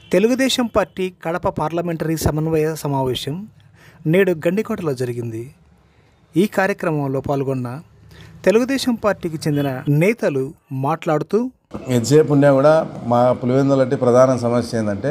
Telugu Desam party Kadapa parliamentary సమన్వయ సమావేశం నేడు గండికోటలో జరిగింది ఈ కార్యక్రమంలో పాల్గొన్న తెలుగుదేశం పార్టీకి చెందిన నేతలు మాట్లాడుతూ ఎంతసేపు ఉన్నా కూడా మా పులివెందులటి ప్రధాన సమస్య ఏంటంటే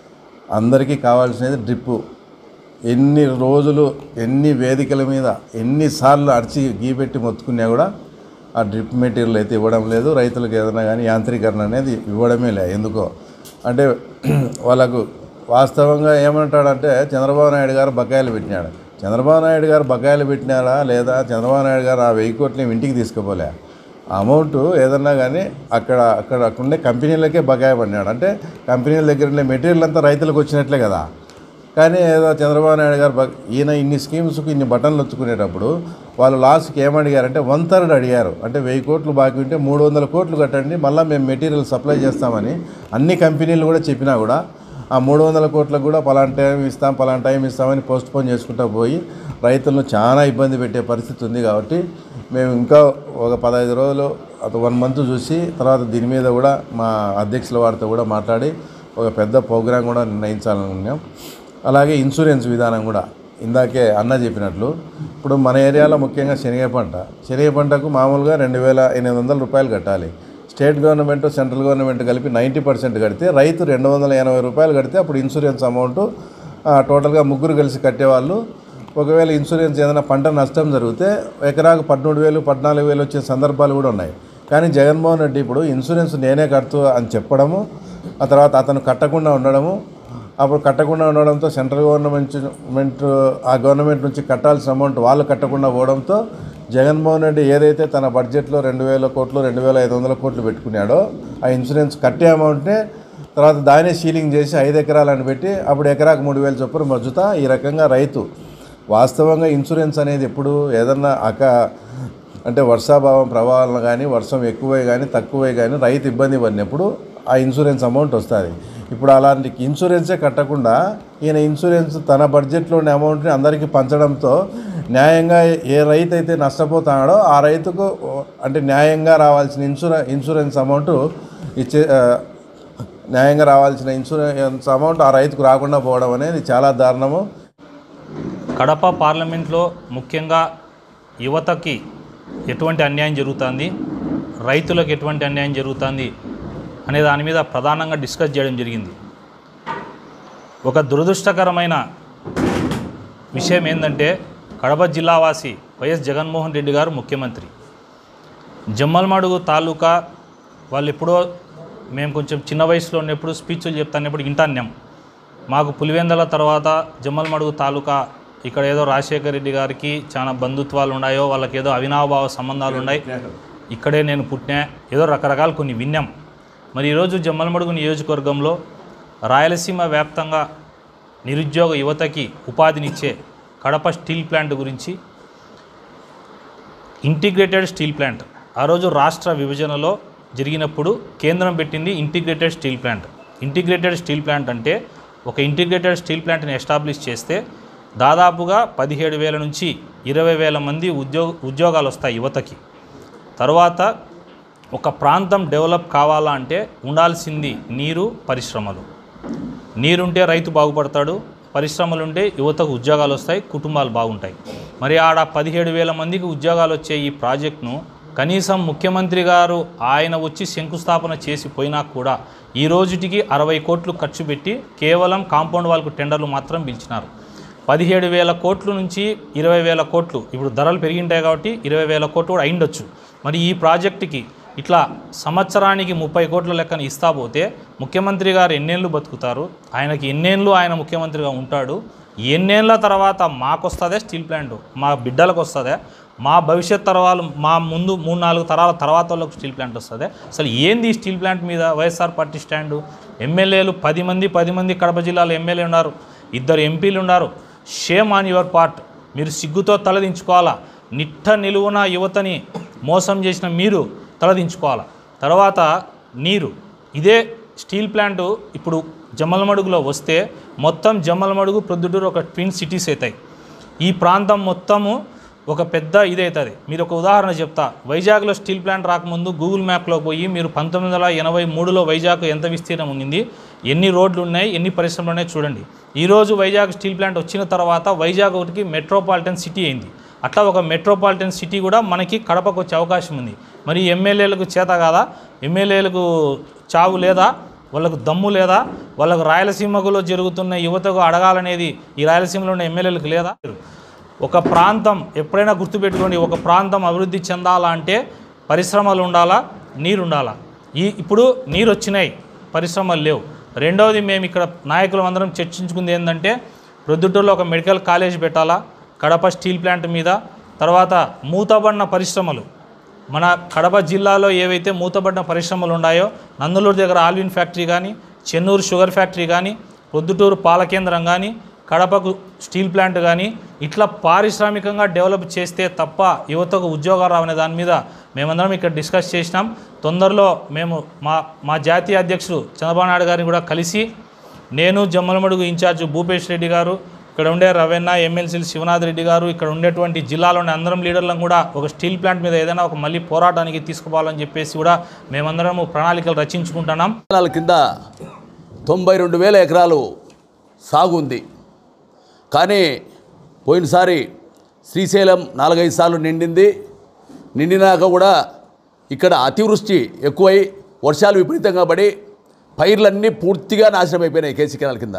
అందరికీ కావాల్సినది డ్రిప్పు ఎన్ని రోజులు ఎన్ని వేదికల మీద ఎన్నిసార్లు అడిచి గీపెట్టి మొత్తుకున్నా కూడా ఆ డ్రిప్ మెటీరియల్ అయితే ఇవ్వడం లేదు రైతులకు ఏదైనా కానీ యాంత్రీకరణ అనేది ఇవ్వడమే లే ఎందుకో అంటే వాళ్ళకు వాస్తవంగా ఏమంటాడంటే చంద్రబాబు నాయుడు గారు బకాయిలు పెట్టినాడు చంద్రబాబు నాయుడు గారు బకాయిలు పెట్టినాడా లేదా చంద్రబాబు నాయుడు గారు ఆ వెయ్యి కోట్లు ఇంటికి తీసుకుపోలే ఆ అమౌంట్ ఏదన్నా కానీ అక్కడ అక్కడ అక్కడ ఉండే కంపెనీలకే బకాయి పడినాడు అంటే కంపెనీల దగ్గర ఉండే మెటీరియల్ అంతా రైతులకు వచ్చినట్లే కదా కానీ ఏదో చంద్రబాబు నాయుడు గారు బ- ఈయన ఇన్ని స్కీమ్స్కి ఇన్ని బటన్లు వచ్చుకునేటప్పుడు వాళ్ళు లాస్ట్కి ఏమడిగారంటే వన్ థర్డ్ అడిగారు అంటే వెయ్యి కోట్లు బాకీ ఉంటే మూడు వందల కోట్లు కట్టండి మళ్ళీ మేము మెటీరియల్ సప్లై చేస్తామని అన్ని కంపెనీలు కూడా చెప్పినా కూడా ఆ మూడు వందల కోట్లకు కూడా పలానా టైం ఇస్తాం పలానా టైం ఇస్తామని పోస్ట్ పోన్ చేసుకుంటూ పోయి రైతులను చాలా ఇబ్బంది పెట్టే పరిస్థితి ఉంది కాబట్టి మేము ఇంకా ఒక పదహైదు రోజులు అటు వన్ మంత్ చూసి తర్వాత దీని మీద కూడా మా అధ్యక్షుల వారితో కూడా మాట్లాడి ఒక పెద్ద ప్రోగ్రాం కూడా నిర్ణయించాలనుకున్నాం అలాగే ఇన్సూరెన్స్ విధానం కూడా ఇందాకే అన్న చెప్పినట్లు ఇప్పుడు మన ఏరియాలో ముఖ్యంగా శనగ పంట శనగ పంటకు మామూలుగా రెండు వేల ఎనిమిది వందల రూపాయలు కట్టాలి స్టేట్ గవర్నమెంట్ సెంట్రల్ గవర్నమెంట్ కలిపి నైంటీ పర్సెంట్ కడితే రైతు రెండు వందల ఎనభై రూపాయలు కడితే అప్పుడు ఇన్సూరెన్స్ అమౌంట్ టోటల్గా ముగ్గురు కలిసి కట్టేవాళ్ళు ఒకవేళ ఇన్సూరెన్స్ ఏదైనా పంట నష్టం జరిగితే ఎకరాకు పదమూడు వేలు పద్నాలుగు వేలు వచ్చే సందర్భాలు కూడా ఉన్నాయి కానీ జగన్మోహన్ రెడ్డి ఇప్పుడు ఇన్సూరెన్స్ నేనే కడుతూ అని చెప్పడము ఆ తర్వాత అతను కట్టకుండా ఉండడము అప్పుడు కట్టకుండా ఉండడంతో సెంట్రల్ గవర్నమెంట్ మెంట్ ఆ గవర్నమెంట్ నుంచి కట్టాల్సిన అమౌంట్ వాళ్ళు కట్టకుండా పోవడంతో జగన్మోహన్ రెడ్డి ఏదైతే తన బడ్జెట్లో రెండు వేల కోట్లు రెండు వేల ఐదు వందల కోట్లు పెట్టుకున్నాడో ఆ ఇన్సూరెన్స్ కట్టే అమౌంట్నే తర్వాత దానే సీలింగ్ చేసి ఐదు ఎకరాలను పెట్టి అప్పుడు ఎకరాకు మూడు వేలు చొప్పున మజ్జుతా ఈ రకంగా రైతు వాస్తవంగా ఇన్సూరెన్స్ అనేది ఎప్పుడు ఏదన్నా అక అంటే వర్షాభావం ప్రభావాలను కానీ వర్షం ఎక్కువై కానీ తక్కువై కానీ రైతు ఇబ్బంది పడినప్పుడు ఆ ఇన్సూరెన్స్ అమౌంట్ వస్తుంది ఇప్పుడు అలాంటి ఇన్సూరెన్సే కట్టకుండా ఈయన ఇన్సూరెన్స్ తన బడ్జెట్లో ఉన్న అమౌంట్ని అందరికీ పంచడంతో న్యాయంగా ఏ రైతు అయితే నష్టపోతున్నాడో ఆ రైతుకు అంటే న్యాయంగా రావాల్సిన ఇన్సూరె ఇన్సూరెన్స్ అమౌంట్ ఇచ్చే ఆ, న్యాయంగా రావాల్సిన ఇన్సూరెన్స్ అమౌంట్ ఆ రైతుకు రాకుండా పోవడం అనేది చాలా దారుణము కడప పార్లమెంట్లో ముఖ్యంగా యువతకి ఎటువంటి అన్యాయం జరుగుతుంది రైతులకు ఎటువంటి అన్యాయం జరుగుతుంది అనే దాని మీద ప్రధానంగా డిస్కస్ చేయడం జరిగింది ఒక దురదృష్టకరమైన విషయం ఏంటంటే కడప జిల్లావాసి వైఎస్ జగన్మోహన్ రెడ్డి గారు ముఖ్యమంత్రి జమ్మలమడుగు తాలూకా వాళ్ళు ఎప్పుడో మేము కొంచెం చిన్న వయసులో ఉన్నప్పుడు స్పీచ్లు చెప్తానప్పుడు ఇంటాన్యం మాకు పులివెందల తర్వాత జమ్మలమడుగు తాలూకా ఇక్కడ ఏదో రాజశేఖర రెడ్డి గారికి చాలా బంధుత్వాలు ఉన్నాయో వాళ్ళకి ఏదో అవినాభావ సంబంధాలు ఉన్నాయి ఇక్కడే నేను పుట్టినా ఏదో రకరకాల కొన్ని విన్నాం మరి ఈరోజు జమ్మలమడుగు నియోజకవర్గంలో రాయలసీమ వ్యాప్తంగా నిరుద్యోగ యువతకి ఉపాధినిచ్చే కడప స్టీల్ ప్లాంట్ గురించి ఇంటిగ్రేటెడ్ స్టీల్ ప్లాంట్ ఆ రోజు రాష్ట్ర విభజనలో జరిగినప్పుడు కేంద్రం పెట్టింది integrated steel plant integrated steel plant అంటే ఒక ఇంటిగ్రేటెడ్ స్టీల్ ప్లాంట్ని ఎస్టాబ్లిష్ చేస్తే దాదాపుగా పదిహేడు వేల నుంచి ఇరవై వేల మంది ఉద్యోగ ఉద్యోగాలు వస్తాయి యువతకి తర్వాత ఒక ప్రాంతం డెవలప్ కావాలా అంటే ఉండాల్సింది నీరు పరిశ్రమలు నీరుంటే రైతు బాగుపడతాడు పరిశ్రమలు ఉంటే యువతకు ఉద్యోగాలు వస్తాయి కుటుంబాలు బాగుంటాయి మరి ఆడ పదిహేడు వేల మందికి ఉద్యోగాలు వచ్చే ఈ ప్రాజెక్ట్ను కనీసం ముఖ్యమంత్రి గారు ఆయన వచ్చి శంకుస్థాపన చేసి పోయినా కూడా ఈ రోజుటికి అరవై కోట్లు ఖర్చు పెట్టి కేవలం కాంపౌండ్ వాళ్ళకు టెండర్లు మాత్రం పిలిచినారు పదిహేడు వేల కోట్ల నుంచి ఇరవై వేల కోట్లు ఇప్పుడు ధరలు పెరిగింటాయి కాబట్టి ఇరవై వేల కోట్లు కూడా అయిండొచ్చు మరి ఈ ప్రాజెక్టుకి ఇట్లా సంవత్సరానికి ముప్పై కోట్ల లెక్కన ఇస్తా పోతే ముఖ్యమంత్రి గారు ఎన్నేళ్ళు బతుకుతారు ఆయనకి ఎన్నేళ్ళు ఆయన ముఖ్యమంత్రిగా ఉంటాడు ఎన్నేళ్ళ తర్వాత మాకు వస్తుందే స్టీల్ ప్లాంట్ మా బిడ్డలకు వస్తుందే మా భవిష్యత్ తరాలు మా ముందు మూడు నాలుగు తరాల తర్వాత వాళ్ళకు స్టీల్ ప్లాంట్ వస్తుంది అసలు ఏంది ఈ స్టీల్ ప్లాంట్ మీద వైఎస్ఆర్ పార్టీ స్టాండు ఎమ్మెల్యేలు పది మంది పది మంది కడప జిల్లాలో ఎమ్మెల్యే ఉన్నారు ఇద్దరు ఎంపీలు ఉన్నారు షేమ్ ఆన్ యువర్ పార్ట్ మీరు సిగ్గుతో తలదించుకోవాలా నిట్ట నిలువున యువతని మోసం చేసిన మీరు తలదించుకోవాలా తర్వాత నీరు ఇదే స్టీల్ ప్లాంట్ ఇప్పుడు జమ్మలమడుగులో వస్తే మొత్తం జమ్మలమడుగు ప్రొద్దుటూరు ఒక ట్విన్ సిటీస్ అవుతాయి ఈ ప్రాంతం మొత్తము ఒక పెద్ద ఇదవుతుంది మీరు ఒక ఉదాహరణ చెప్తా వైజాగ్లో స్టీల్ ప్లాంట్ రాకముందు గూగుల్ మ్యాప్లో పోయి మీరు పంతొమ్మిది వందల ఎనభై మూడులో వైజాగ్ ఎంత విస్తీర్ణం ఉండింది ఎన్ని రోడ్లు ఉన్నాయి ఎన్ని పరిశ్రమలు ఉన్నాయి చూడండి ఈరోజు వైజాగ్ స్టీల్ ప్లాంట్ వచ్చిన తర్వాత వైజాగ్ ఒకటికి మెట్రోపాలిటన్ సిటీ అయింది అట్లా ఒక మెట్రోపాలిటన్ సిటీ కూడా మనకి కడపకు వచ్చే అవకాశం ఉంది మరి ఎమ్మెల్యేలకు చేత కాదా ఎమ్మెల్యేలకు చావు లేదా వాళ్ళకు దమ్ము లేదా వాళ్ళకు రాయలసీమలో జరుగుతున్న యువతకు అడగాలనేది ఈ రాయలసీమలో ఉన్న ఎమ్మెల్యేలకు లేదా ఒక ప్రాంతం ఎప్పుడైనా గుర్తుపెట్టుకోండి ఒక ప్రాంతం అభివృద్ధి చెందాలా అంటే పరిశ్రమలు ఉండాలా నీరు ఉండాలా ఈ ఇప్పుడు నీరు వచ్చినాయి పరిశ్రమలు లేవు రెండవది మేము ఇక్కడ నాయకులు అందరం చర్చించుకుంది ఏంటంటే ప్రొద్దుటూరులో ఒక మెడికల్ కాలేజ్ పెట్టాలా కడప స్టీల్ ప్లాంట్ మీద తర్వాత మూతబడిన పరిశ్రమలు మన కడప జిల్లాలో ఏవైతే మూతబడిన పరిశ్రమలు ఉన్నాయో నందలూరు దగ్గర ఆల్విన్ ఫ్యాక్టరీ కానీ చెన్నూరు షుగర్ ఫ్యాక్టరీ కానీ ప్రొద్దుటూరు పాల కేంద్రం కానీ కడపకు స్టీల్ ప్లాంట్ కానీ ఇట్లా పారిశ్రామికంగా డెవలప్ చేస్తే తప్ప యువతకు ఉద్యోగాలు రావనే దాని మీద మేమందరం ఇక్కడ డిస్కస్ చేసినాం తొందరలో మేము మా మా జాతీయ అధ్యక్షుడు చంద్రబాబు నాయుడు గారిని కూడా కలిసి నేను జమ్మలమడుగు ఇన్ఛార్జ్ భూపేష్ రెడ్డి గారు ఇక్కడ ఉండే రవెన్న ఎమ్మెల్సీ శివనాథ్ రెడ్డి గారు ఇక్కడ ఉండేటువంటి జిల్లాలోని అందరం లీడర్లను కూడా ఒక స్టీల్ ప్లాంట్ మీద ఏదైనా ఒక మళ్ళీ పోరాటానికి తీసుకుపోవాలని చెప్పేసి కూడా మేమందరము ప్రణాళికలు రచించుకుంటున్నాం ఎకరాల కింద తొంభై రెండు వేల ఎకరాలు సాగు ఉంది కానీ పోయినసారి శ్రీశైలం నాలుగైదు సార్లు నిండింది నిండినాక కూడా ఇక్కడ అతివృష్టి ఎక్కువై వర్షాలు విపరీతంగా పడి పైర్లన్నీ పూర్తిగా నాశనం అయిపోయినాయి కేసీ కెనాల్ కింద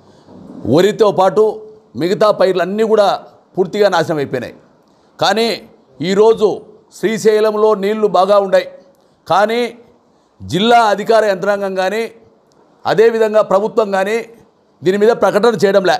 వరితో పాటు మిగతా పైర్లన్నీ కూడా పూర్తిగా నాశనం అయిపోయినాయి కానీ ఈరోజు శ్రీశైలంలో నీళ్లు బాగా ఉన్నాయి కానీ జిల్లా అధికార యంత్రాంగం కానీ అదేవిధంగా ప్రభుత్వం కానీ దీని మీద ప్రకటన చేయడంలే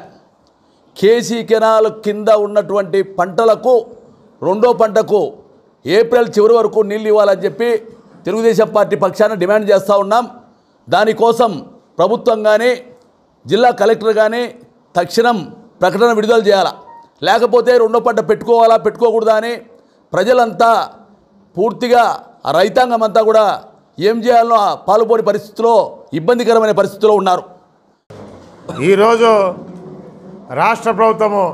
కేసీ కెనాల్ కింద ఉన్నటువంటి పంటలకు రెండో పంటకు ఏప్రిల్ చివరి వరకు నీళ్ళు ఇవ్వాలని చెప్పి తెలుగుదేశం పార్టీ పక్షాన డిమాండ్ చేస్తూ ఉన్నాం దానికోసం ప్రభుత్వం కానీ జిల్లా కలెక్టర్ కానీ తక్షణం ప్రకటన విడుదల చేయాలా లేకపోతే రెండో పంట పెట్టుకోవాలా పెట్టుకోకూడదా అని ప్రజలంతా పూర్తిగా ఆ రైతాంగం అంతా కూడా ఏం చేయాలో పాలుపోని పరిస్థితిలో ఇబ్బందికరమైన పరిస్థితిలో ఉన్నారు ఈరోజు రాష్ట్ర ప్రభుత్వము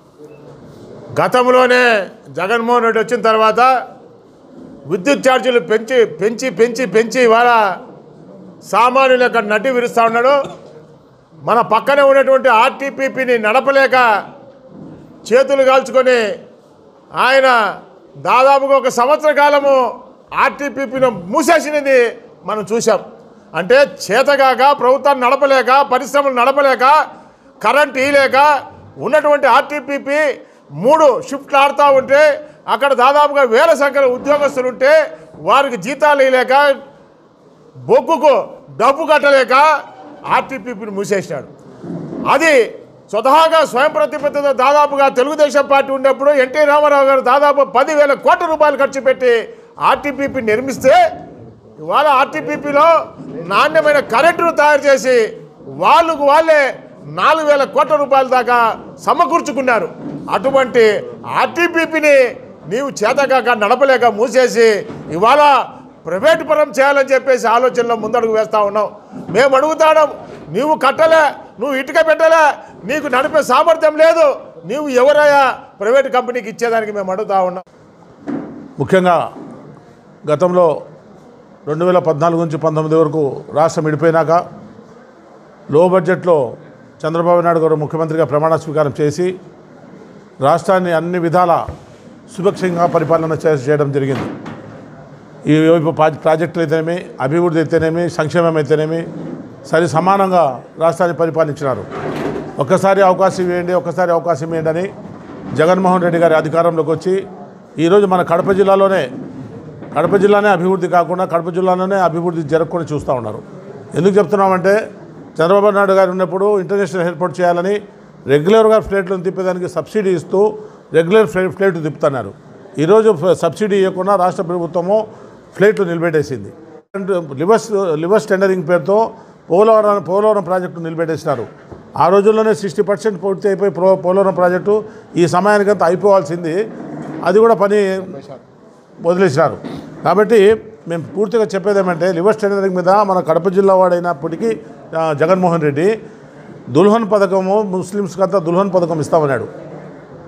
గతంలోనే జగన్మోహన్ రెడ్డి వచ్చిన తర్వాత విద్యుత్ ఛార్జీలు పెంచి పెంచి పెంచి పెంచి ఇవాళ సామాన్యులు యొక్క నటి విరుస్తూ ఉన్నాడు మన పక్కనే ఉన్నటువంటి ఆర్టీపీపీని నడపలేక చేతులు కాల్చుకొని ఆయన దాదాపుగా ఒక సంవత్సర కాలము ఆర్టీపీపీని మూసేసినది మనం చూసాం అంటే చేతగాక ప్రభుత్వాన్ని నడపలేక పరిశ్రమలు నడపలేక కరెంట్ ఇయలేక ఉన్నటువంటి ఆర్టీపీపీ మూడు షిఫ్ట్లు ఆడుతూ ఉంటే అక్కడ దాదాపుగా వేల సంఖ్యలో ఉద్యోగస్తులు ఉంటే వారికి జీతాలు ఇయలేక బొగ్గుకు డబ్బు కట్టలేక ఆర్టీపీపీని మూసేసినాడు అది స్వతహాగా స్వయం ప్రతిపత్తితో దాదాపుగా తెలుగుదేశం పార్టీ ఉన్నప్పుడు ఎన్టీ రామారావు గారు దాదాపు పదివేల కోట్ల రూపాయలు ఖర్చు పెట్టి ఆర్టీపీపీ నిర్మిస్తే ఇవాళ ఆర్టీపీపీలో నాణ్యమైన కరెంటును తయారు చేసి వాళ్ళకు వాళ్ళే నాలుగు వేల కోట్ల రూపాయల దాకా సమకూర్చుకున్నారు అటువంటి ఆర్టీపీపీని నీవు చేతకాక నడపలేక మూసేసి ఇవాళ ప్రైవేట్ పరం చేయాలని చెప్పేసి ఆలోచనలో ముందడుగు వేస్తా ఉన్నాం మేము అడుగుతాడం నీవు కట్టలే నువ్వు ఇటుక పెట్టలే నీకు నడిపే సామర్థ్యం లేదు నీవు ఎవరయ్యా ప్రైవేట్ కంపెనీకి ఇచ్చేదానికి మేము అడుగుతా ఉన్నాం ముఖ్యంగా గతంలో రెండు వేల పద్నాలుగు నుంచి పంతొమ్మిది వరకు రాష్ట్రం విడిపోయినాక లో బడ్జెట్లో చంద్రబాబు నాయుడు గారు ముఖ్యమంత్రిగా ప్రమాణ స్వీకారం చేసి రాష్ట్రాన్ని అన్ని విధాల సుభిక్షంగా పరిపాలన చే- చేయడం జరిగింది ఈ వైపు ప్రా- ప్రాజెక్టులు అయితేనేమి అభివృద్ధి అయితేనేమి సంక్షేమం అయితేనేమి సరి సమానంగా రాష్ట్రాన్ని పరిపాలించినారు ఒక్కసారి అవకాశం ఇవ్వండి ఒక్కసారి అవకాశం ఇవ్వండి అని జగన్మోహన్ రెడ్డి గారి అధికారంలోకి వచ్చి ఈరోజు మన కడప జిల్లాలోనే కడప జిల్లానే అభివృద్ధి కాకుండా కడప జిల్లాలోనే అభివృద్ధి జరగకుండా చూస్తూ ఉన్నారు ఎందుకు చెప్తున్నామంటే చంద్రబాబు నాయుడు గారు ఉన్నప్పుడు ఇంటర్నేషనల్ ఎయిర్పోర్ట్ చేయాలని రెగ్యులర్గా ఫ్లైట్లను తిప్పేదానికి సబ్సిడీ ఇస్తూ రెగ్యులర్ ఫ్లై ఫ్లైట్ తిప్పుతున్నారు ఈరోజు ఫ- సబ్సిడీ ఇవ్వకుండా రాష్ట్ర ప్రభుత్వము ఫ్లైట్లు నిలబెట్టేసింది అండ్ లివర్స్ లివర్స్ టెండరింగ్ పేరుతో పోలవరం పోలవరం ప్రాజెక్టు నిలబెట్టేసినారు ఆ రోజుల్లోనే సిక్స్టీ పర్సెంట్ పూర్తి అయిపోయి పో పోలవరం ప్రాజెక్టు ఈ సమయానికంతా అయిపోవాల్సింది అది కూడా పని వదిలేసినారు కాబట్టి మేము పూర్తిగా చెప్పేది ఏమంటే లివర్స్ టెండరింగ్ మీద మన కడప జిల్లా వాడైనప్పటికీ ఆ, జగన్మోహన్ రెడ్డి దుల్హన్ పథకము ముస్లిమ్స్కి అంతా దుల్హన్ పథకం ఇస్తామన్నాడు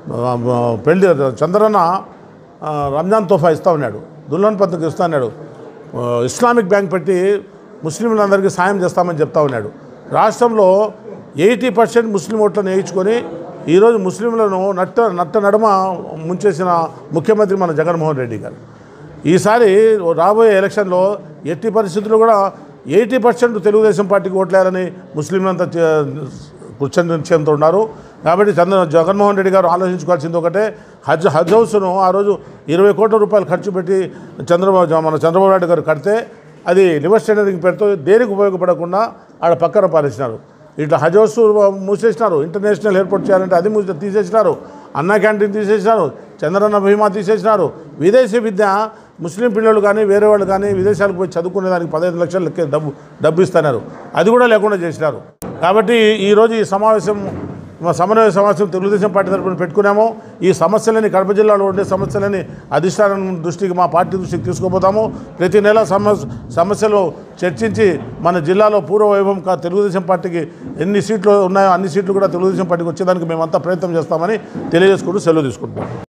ఆ, పెళ్లి చంద్రన్న ఆ, రంజాన్ తోఫా ఇస్తా ఉన్నాడు దుల్హన్ పద్ధతికి ఇస్తా ఉన్నాడు ఆ, ఇస్లామిక్ బ్యాంక్ పెట్టి ముస్లింలందరికీ సాయం చేస్తామని చెప్తా ఉన్నాడు రాష్ట్రంలో ఎయిటీ పర్సెంట్ ముస్లిం ఓట్లను వేయించుకొని ఈరోజు ముస్లింలను నట్ట నట్ట నడుమ ముంచేసిన ముఖ్యమంత్రి మన జగన్మోహన్ రెడ్డి గారు ఈసారి రాబోయే ఎలక్షన్లో ఎట్టి పరిస్థితుల్లో కూడా ఎయిటీ పర్సెంట్ తెలుగుదేశం పార్టీకి ఓట్లేయాలని ముస్లింలంతా చే- కృషి నిశ్చయంతో ఉన్నారు కాబట్టి చంద్ర జగన్మోహన్ రెడ్డి గారు ఆలోచించుకోవాల్సింది ఒకటే హజ్ హజ్ హౌస్ను ఆ రోజు ఇరవై కోట్ల రూపాయలు ఖర్చు పెట్టి చంద్రబాబు మన చంద్రబాబు నాయుడు గారు కడితే అది లివర్ స్టేనరింగ్ పెడుతూ దేనికి ఉపయోగపడకుండా ఆడ పక్కన పారేసినారు ఇట్లా హజ్ హౌస్ మూసేసినారు ఇంటర్నేషనల్ ఎయిర్పోర్ట్ చేయాలంటే అది మూసి తీసేసినారు అన్న క్యాంటీన్ తీసేసినారు చంద్రన్న బీమా తీసేసినారు విదేశీ విద్య ముస్లిం పిల్లలు కానీ వేరే వాళ్ళు కానీ విదేశాలకు పోయి చదువుకునే దానికి పదహైదు లక్షలు లెక్క డబ్బు డబ్బు ఇస్తున్నారు అది కూడా లేకుండా చేసినారు కాబట్టి ఈరోజు ఈ సమావేశం మా సమన్వయ సమావేశం తెలుగుదేశం పార్టీ తరఫున పెట్టుకున్నాము ఈ సమస్యలని కడప జిల్లాలో ఉండే సమస్యలని అధిష్టానం దృష్టికి మా పార్టీ దృష్టికి తీసుకుపోతాము ప్రతి నెల సమస్య సమస్యలు చర్చించి మన జిల్లాలో పూర్వ వైభవం కా తెలుగుదేశం పార్టీకి ఎన్ని సీట్లు ఉన్నాయో అన్ని సీట్లు కూడా తెలుగుదేశం పార్టీకి వచ్చేదానికి మేమంతా ప్రయత్నం చేస్తామని తెలియజేసుకుంటూ సెలవు తీసుకుంటున్నాం